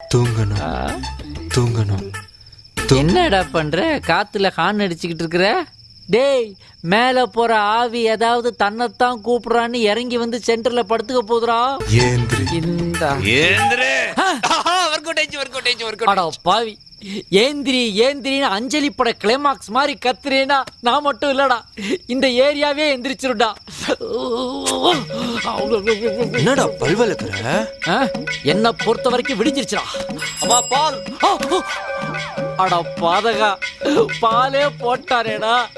தூங்கணும் ஆ, தூங்கணும் என்னடா பண்ற காத்துல ஹார்ன் அடிச்சுக்கிட்டு இருக்கிற டேய் மேல போற ஆவி ஏதாவது தன்னைத்தான் கூப்பிடுறான்னு இறங்கி வந்து சென்டர்ல படுத்துக்க போதுடா ஏந்திரி இந்த ஏந்திரே ஒர்க் அவுட் ஆயிடுச்சு ஒர்க் அவுட் ஆயிடுச்சு ஒர்க் அட பாவி ஏந்திரி ஏந்திரின்னு அஞ்சலி பட கிளைமாக்ஸ் மாதிரி கத்துறேனா நான் மட்டும் இல்லடா இந்த ஏரியாவே எந்திரிச்சிருடா என்னடா பல்வலக்கிற ஆ, என்னை பொறுத்த வரைக்கும் விடிஞ்சிருச்சுடா அம்மா பால் அட பாதகா பாலே போட்டாரேடா